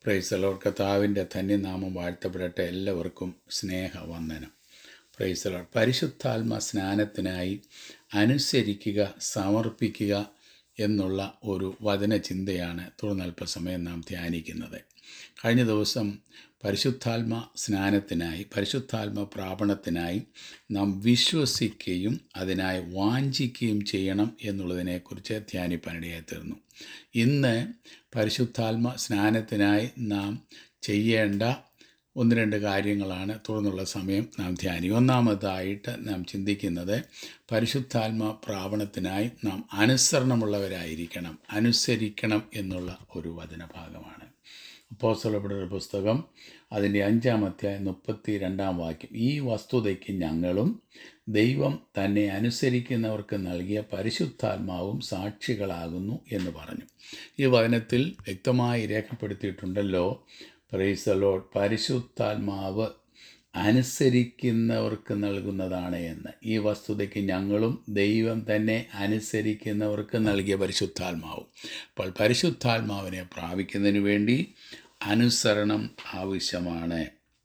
പ്രൈസലോ കർത്താവിൻ്റെ ധന്യനാമം വാഴ്ത്തപ്പെടട്ടെ എല്ലാവർക്കും സ്നേഹവന്ദനം പ്രൈസലോ പരിശുദ്ധാത്മ സ്നാനത്തിനായി അനുസരിക്കുക സമർപ്പിക്കുക എന്നുള്ള ഒരു വചനചിന്തയാണ് തുടർന്നൽപ്പസമയം നാം ധ്യാനിക്കുന്നത് കഴിഞ്ഞ ദിവസം പരിശുദ്ധാത്മ സ്നാനത്തിനായി പരിശുദ്ധാത്മ പ്രാപണത്തിനായി നാം വിശ്വസിക്കുകയും അതിനായി വാഞ്ചിക്കുകയും ചെയ്യണം എന്നുള്ളതിനെക്കുറിച്ച് ധ്യാനിപ്പാനിടയായി തീർന്നു ഇന്ന് പരിശുദ്ധാത്മ സ്നാനത്തിനായി നാം ചെയ്യേണ്ട ഒന്ന് രണ്ട് കാര്യങ്ങളാണ് തുടർന്നുള്ള സമയം നാം ധ്യാനിക്കും ഒന്നാമതായിട്ട് നാം ചിന്തിക്കുന്നത് പരിശുദ്ധാത്മ പ്രാപണത്തിനായി നാം അനുസരണമുള്ളവരായിരിക്കണം അനുസരിക്കണം എന്നുള്ള ഒരു വചനഭാഗമാണ് അപ്പോസ്തലപ്പെടുന്ന ഒരു പുസ്തകം അതിൻ്റെ അഞ്ചാമത്തെ മുപ്പത്തി രണ്ടാം വാക്യം ഈ വസ്തുതയ്ക്ക് ഞങ്ങളും ദൈവം തന്നെ അനുസരിക്കുന്നവർക്ക് നൽകിയ പരിശുദ്ധാത്മാവും സാക്ഷികളാകുന്നു എന്ന് പറഞ്ഞു ഈ വചനത്തിൽ വ്യക്തമായി രേഖപ്പെടുത്തിയിട്ടുണ്ടല്ലോ പ്രൈസലോഡ് പരിശുദ്ധാത്മാവ് അനുസരിക്കുന്നവർക്ക് നൽകുന്നതാണ് എന്ന് ഈ വസ്തുതയ്ക്ക് ഞങ്ങളും ദൈവം തന്നെ അനുസരിക്കുന്നവർക്ക് നൽകിയ പരിശുദ്ധാത്മാവും അപ്പോൾ പരിശുദ്ധാത്മാവിനെ പ്രാപിക്കുന്നതിന് വേണ്ടി അനുസരണം ആവശ്യമാണ്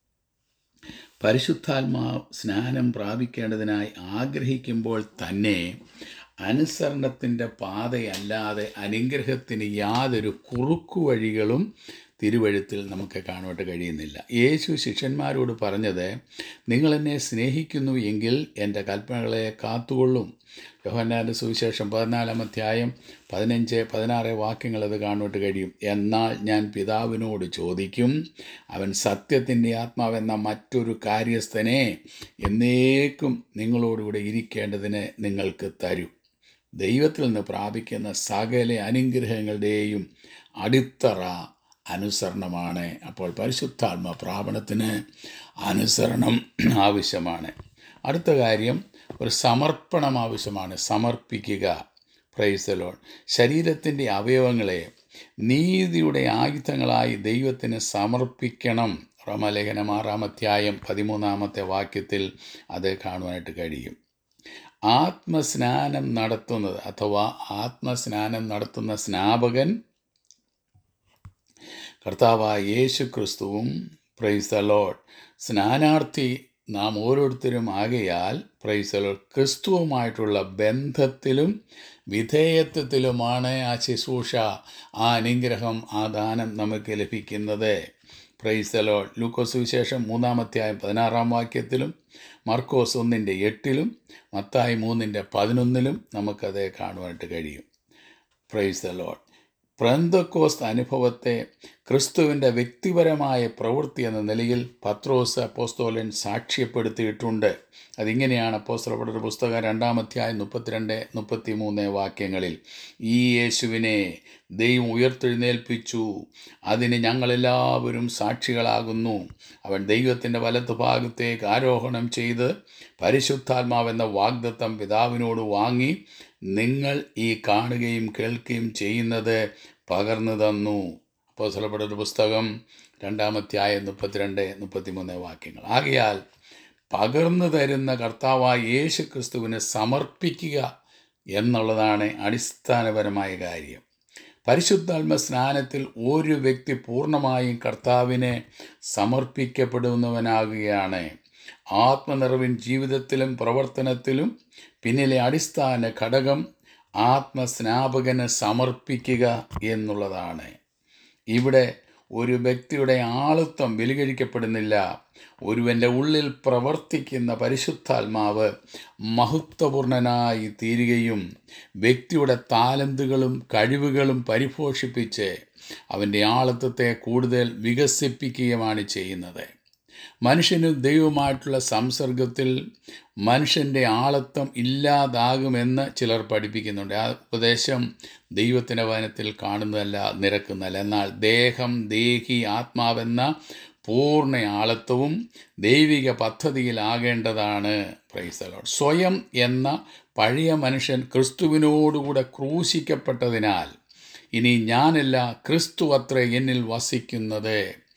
പരിശുദ്ധാത്മാ സ്നാനം പ്രാപിക്കേണ്ടതിനായി ആഗ്രഹിക്കുമ്പോൾ തന്നെ അനുസരണത്തിൻ്റെ പാതയല്ലാതെ അനുഗ്രഹത്തിന് യാതൊരു കുറുക്കുവഴികളും തിരുവഴുത്തിൽ നമുക്ക് കാണുവാൻ കഴിയുന്നില്ല യേശു ശിഷ്യന്മാരോട് പറഞ്ഞത് നിങ്ങൾ എന്നെ സ്നേഹിക്കുന്നു എങ്കിൽ എൻ്റെ കൽപ്പനകളെ കാത്തുകൊള്ളും യോഹന്നാൻ്റെ സുവിശേഷം പതിനാലാം അധ്യായം പതിനഞ്ച് പതിനാറ് വാക്യങ്ങൾ അത് കാണുവാൻ കഴിയും എന്നാൽ ഞാൻ പിതാവിനോട് ചോദിക്കും അവൻ സത്യത്തിൻ്റെ ആത്മാവെന്ന മറ്റൊരു കാര്യസ്ഥനെ എന്നേക്കും നിങ്ങളോടുകൂടെ ഇരിക്കേണ്ടതിന് നിങ്ങൾക്ക് തരും ദൈവത്തിൽ നിന്ന് പ്രാപിക്കുന്ന സകല അനുഗ്രഹങ്ങളുടെയും അടിത്തറ അനുസരണമാണ് അപ്പോൾ പരിശുദ്ധാത്മ പ്രാപണത്തിന് അനുസരണം ആവശ്യമാണ് അടുത്ത കാര്യം ഒരു സമർപ്പണം ആവശ്യമാണ് സമർപ്പിക്കുക പ്രൈസലോൺ ശരീരത്തിൻ്റെ അവയവങ്ങളെ നീതിയുടെ ആയുധങ്ങളായി ദൈവത്തിന് സമർപ്പിക്കണം റോമലേഖനം ആറാം അധ്യായം പതിമൂന്നാമത്തെ വാക്യത്തിൽ അത് കാണുവാനായിട്ട് കഴിയും ആത്മസ്നാനം നടത്തുന്നത് അഥവാ ആത്മസ്നാനം നടത്തുന്ന സ്നാപകൻ കർത്താവായ യേശു ക്രിസ്തുവും പ്രൈസ് ദ ലോഡ് സ്നാനാർത്ഥി നാം ഓരോരുത്തരും ആകയാൽ പ്രൈസ് ദ ലോഡ് ക്രിസ്തുവുമായിട്ടുള്ള ബന്ധത്തിലും വിധേയത്വത്തിലുമാണ് ആ ശുശ്രൂഷ ആ അനുഗ്രഹം ആ ദാനം നമുക്ക് ലഭിക്കുന്നത് പ്രൈസ് ദ ലോഡ് ലൂക്കോസ് വിശേഷം മൂന്നാമധ്യായം പതിനാറാം വാക്യത്തിലും മർക്കോസ് ഒന്നിൻ്റെ എട്ടിലും മത്തായി മൂന്നിൻ്റെ പതിനൊന്നിലും നമുക്കത് കാണുവാനായിട്ട് കഴിയും പ്രൈസ് ദ ലോഡ് പ്രന്തക്കോസ്ത് അനുഭവത്തെ ക്രിസ്തുവിൻ്റെ വ്യക്തിപരമായ പ്രവൃത്തി എന്ന നിലയിൽ പത്രോസ് അപ്പോസ്തോലൻ സാക്ഷ്യപ്പെടുത്തിയിട്ടുണ്ട് അതിങ്ങനെയാണ് അപ്പോസ്തലപ്പെടുന്ന പുസ്തകം രണ്ടാമധ്യായം മുപ്പത്തിരണ്ട് മുപ്പത്തി മൂന്ന് വാക്യങ്ങളിൽ ഈ യേശുവിനെ ദൈവം ഉയർത്തെഴുന്നേൽപ്പിച്ചു അതിന് ഞങ്ങളെല്ലാവരും സാക്ഷികളാകുന്നു അവൻ ദൈവത്തിൻ്റെ വലത്ത് ഭാഗത്തേക്ക് ആരോഹണം ചെയ്ത് പരിശുദ്ധാത്മാവെന്ന വാഗ്ദത്തം പിതാവിനോട് വാങ്ങി നിങ്ങൾ ഈ കാണുകയും കേൾക്കുകയും ചെയ്യുന്നത് പകർന്നു തന്നു അപ്പോൾ സ്ഥലപ്പെടുന്ന പുസ്തകം രണ്ടാമധ്യായ മുപ്പത്തിരണ്ട് മുപ്പത്തിമൂന്ന് വാക്യങ്ങൾ ആകയാൽ പകർന്നു തരുന്ന കർത്താവായ യേശു ക്രിസ്തുവിനെ സമർപ്പിക്കുക എന്നുള്ളതാണ് അടിസ്ഥാനപരമായ കാര്യം പരിശുദ്ധാത്മ സ്നാനത്തിൽ ഒരു വ്യക്തി പൂർണ്ണമായും കർത്താവിനെ സമർപ്പിക്കപ്പെടുന്നവനാകുകയാണ് ആത്മനിറവിൻ ജീവിതത്തിലും പ്രവർത്തനത്തിലും പിന്നിലെ അടിസ്ഥാന ഘടകം ആത്മസ്നാപകന് സമർപ്പിക്കുക എന്നുള്ളതാണ് ഇവിടെ ഒരു വ്യക്തിയുടെ ആളുത്വം ബലികഴിക്കപ്പെടുന്നില്ല ഒരുവൻ്റെ ഉള്ളിൽ പ്രവർത്തിക്കുന്ന പരിശുദ്ധാത്മാവ് മഹത്വപൂർണനായി തീരുകയും വ്യക്തിയുടെ താലന്തുകളും കഴിവുകളും പരിപോഷിപ്പിച്ച് അവൻ്റെ ആളത്വത്തെ കൂടുതൽ വികസിപ്പിക്കുകയുമാണ് ചെയ്യുന്നത് മനുഷ്യനും ദൈവവുമായിട്ടുള്ള സംസർഗത്തിൽ മനുഷ്യൻ്റെ ആളത്വം ഇല്ലാതാകുമെന്ന് ചിലർ പഠിപ്പിക്കുന്നുണ്ട് ആ ഉപദേശം ദൈവത്തിൻ്റെ വചനത്തിൽ കാണുന്നതല്ല നിരക്കുന്നതല്ല എന്നാൽ ദേഹം ദേഹി ആത്മാവെന്ന പൂർണ്ണ ആളത്വവും ദൈവിക പദ്ധതിയിലാകേണ്ടതാണ് പ്രൈസലോട് സ്വയം എന്ന പഴയ മനുഷ്യൻ ക്രിസ്തുവിനോടുകൂടെ ക്രൂശിക്കപ്പെട്ടതിനാൽ ഇനി ഞാനല്ല ക്രിസ്തു അത്രേ എന്നിൽ വസിക്കുന്നത്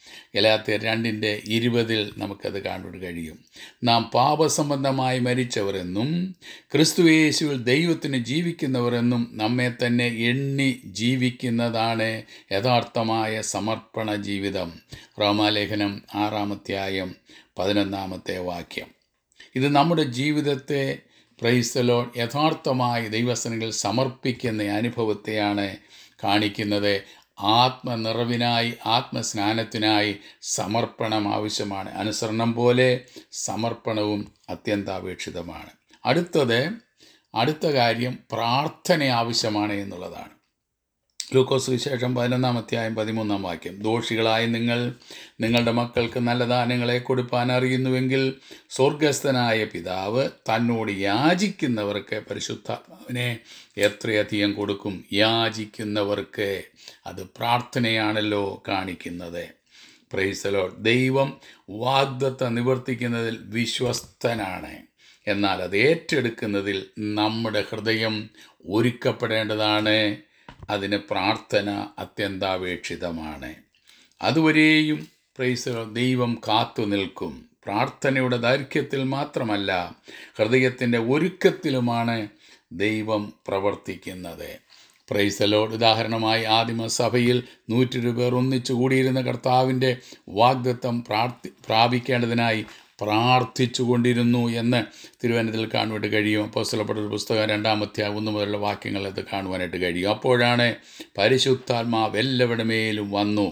ഗലാത്തിയർ രണ്ടിൻ്റെ ഇരുപതിൽ നമുക്കത് കാണുവാൻ കഴിയും നാം പാപസംബന്ധമായി മരിച്ചവരെന്നും ക്രിസ്തുയേശുവിൽ ദൈവത്തിന് ജീവിക്കുന്നവരെന്നും നമ്മെ തന്നെ എണ്ണി ജീവിക്കുന്നതാണ് യഥാർത്ഥമായ സമർപ്പണ ജീവിതം റോമാലേഖനം ആറാമധ്യായം പതിനൊന്നാമത്തെ വാക്യം ഇത് നമ്മുടെ ജീവിതത്തെ പ്രൈസലോ യഥാർത്ഥമായി ദൈവസനങ്ങൾ സമർപ്പിക്കുന്ന അനുഭവത്തെയാണ് കാണിക്കുന്നത് ആത്മനിറവിനായി ആത്മസ്നാനത്തിനായി സമർപ്പണം ആവശ്യമാണ് അനുസരണം പോലെ സമർപ്പണവും അത്യന്താപേക്ഷിതമാണ് അടുത്തത് അടുത്ത കാര്യം പ്രാർത്ഥന ആവശ്യമാണ് എന്നുള്ളതാണ് ലൂക്കോസ് വിശേഷം പതിനൊന്നാം അധ്യായം പതിമൂന്നാം വാക്യം ദോഷികളായ നിങ്ങൾ നിങ്ങളുടെ മക്കൾക്ക് നല്ല ദാനങ്ങളെ കൊടുപ്പാൻ അറിയുന്നുവെങ്കിൽ സ്വർഗസ്ഥനായ പിതാവ് തന്നോട് യാചിക്കുന്നവർക്ക് പരിശുദ്ധാത്മാവിനെ എത്രയധികം കൊടുക്കും യാചിക്കുന്നവർക്ക് അത് പ്രാർത്ഥനയാണല്ലോ കാണിക്കുന്നത് പ്രൈസലോ ദൈവം വാഗ്ദത്ത നിവർത്തിക്കുന്നതിൽ വിശ്വസ്തനാണ് എന്നാൽ അത് ഏറ്റെടുക്കുന്നതിൽ നമ്മുടെ ഹൃദയം ഒരുക്കപ്പെടേണ്ടതാണ് അതിന് പ്രാർത്ഥന അത്യന്താപേക്ഷിതമാണ് അതുവരെയും പ്രൈസ് ദൈവം കാത്തു നിൽക്കും പ്രാർത്ഥനയുടെ ദൈർഘ്യത്തിൽ മാത്രമല്ല ഹൃദയത്തിൻ്റെ ഒരുക്കത്തിലുമാണ് ദൈവം പ്രവർത്തിക്കുന്നത് പ്രൈസലോട് ഉദാഹരണമായി ആദിമസഭയിൽ നൂറ്റി പേർ ഒന്നിച്ചു കൂടിയിരുന്ന കർത്താവിൻ്റെ വാഗ്ദത്തം പ്രാർത്ഥി പ്രാപിക്കേണ്ടതിനായി പ്രാർത്ഥിച്ചു കൊണ്ടിരുന്നു എന്ന് തിരുവനന്തപുരത്തിൽ കാണുവാനായിട്ട് കഴിയും അപ്പോസ്തലപ്പെട്ട ഒരു പുസ്തകം രണ്ടാമത്തെ ഒന്ന് മുതലുള്ള വാക്യങ്ങൾ അത് കാണുവാനായിട്ട് കഴിയും അപ്പോഴാണ് പരിശുദ്ധാത്മാവ് എല്ലാവരുടെ മേലും വന്നു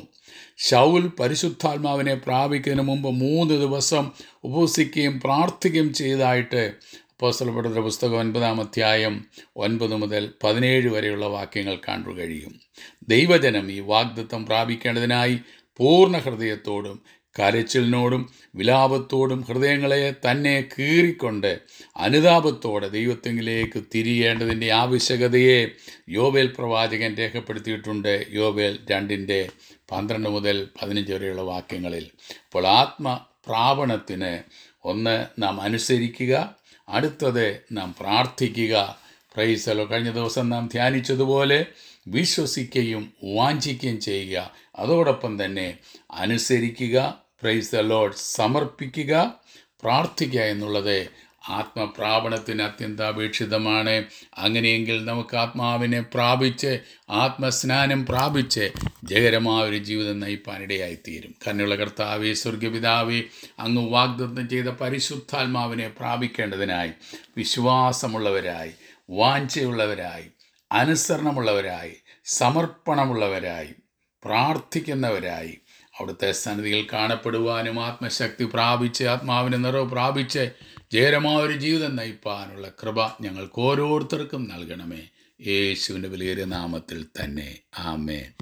ഷൗൽ പരിശുദ്ധാത്മാവിനെ പ്രാപിക്കുന്നതിന് മുമ്പ് മൂന്ന് ദിവസം ഉപവസിക്കുകയും പ്രാർത്ഥിക്കുകയും ചെയ്തതായിട്ട് അപ്പോസ്തലപ്പെട്ട പുസ്തകം ഒൻപതാം അധ്യായം ഒൻപത് മുതൽ പതിനേഴ് വരെയുള്ള വാക്യങ്ങൾ കാണുക കഴിയും ദൈവജനം ഈ വാഗ്ദത്തം പ്രാപിക്കേണ്ടതിനായി പൂർണ്ണ ഹൃദയത്തോടും കരച്ചിലിനോടും വിലാപത്തോടും ഹൃദയങ്ങളെ തന്നെ കീറിക്കൊണ്ട് അനുതാപത്തോടെ ദൈവത്തെങ്കിലേക്ക് തിരിയേണ്ടതിൻ്റെ ആവശ്യകതയെ യോബേൽ പ്രവാചകൻ രേഖപ്പെടുത്തിയിട്ടുണ്ട് യോബേൽ രണ്ടിൻ്റെ പന്ത്രണ്ട് മുതൽ പതിനഞ്ച് വരെയുള്ള വാക്യങ്ങളിൽ അപ്പോൾ ആത്മപ്രാപണത്തിന് ഒന്ന് നാം അനുസരിക്കുക അടുത്തത് നാം പ്രാർത്ഥിക്കുക പ്രൈസലോ കഴിഞ്ഞ ദിവസം നാം ധ്യാനിച്ചതുപോലെ വിശ്വസിക്കുകയും വാഞ്ചിക്കുകയും ചെയ്യുക അതോടൊപ്പം തന്നെ അനുസരിക്കുക പ്രൈസ് ദ ലോഡ് സമർപ്പിക്കുക പ്രാർത്ഥിക്കുക എന്നുള്ളത് ആത്മപ്രാപണത്തിന് അത്യന്താപേക്ഷിതമാണ് അങ്ങനെയെങ്കിൽ നമുക്ക് ആത്മാവിനെ പ്രാപിച്ച് ആത്മസ്നാനം പ്രാപിച്ച് ജയകരമായ ഒരു ജീവിതം നയിപ്പാനിടയായിത്തീരും കന്നുള്ള കർത്താവെ സ്വർഗപിതാവെ അങ്ങ് വാഗ്ദത്തം ചെയ്ത പരിശുദ്ധാത്മാവിനെ പ്രാപിക്കേണ്ടതിനായി വിശ്വാസമുള്ളവരായി വാഞ്ചയുള്ളവരായി അനുസരണമുള്ളവരായി സമർപ്പണമുള്ളവരായി പ്രാർത്ഥിക്കുന്നവരായി അവിടുത്തെ സന്നിധിയിൽ കാണപ്പെടുവാനും ആത്മശക്തി പ്രാപിച്ച് ആത്മാവിന് നിറവ് പ്രാപിച്ച് ജയകരമായ ഒരു ജീവിതം നയിപ്പാനുള്ള കൃപ ഞങ്ങൾക്ക് ഓരോരുത്തർക്കും നൽകണമേ യേശുവിൻ്റെ വലിയൊരു നാമത്തിൽ തന്നെ ആമേൻ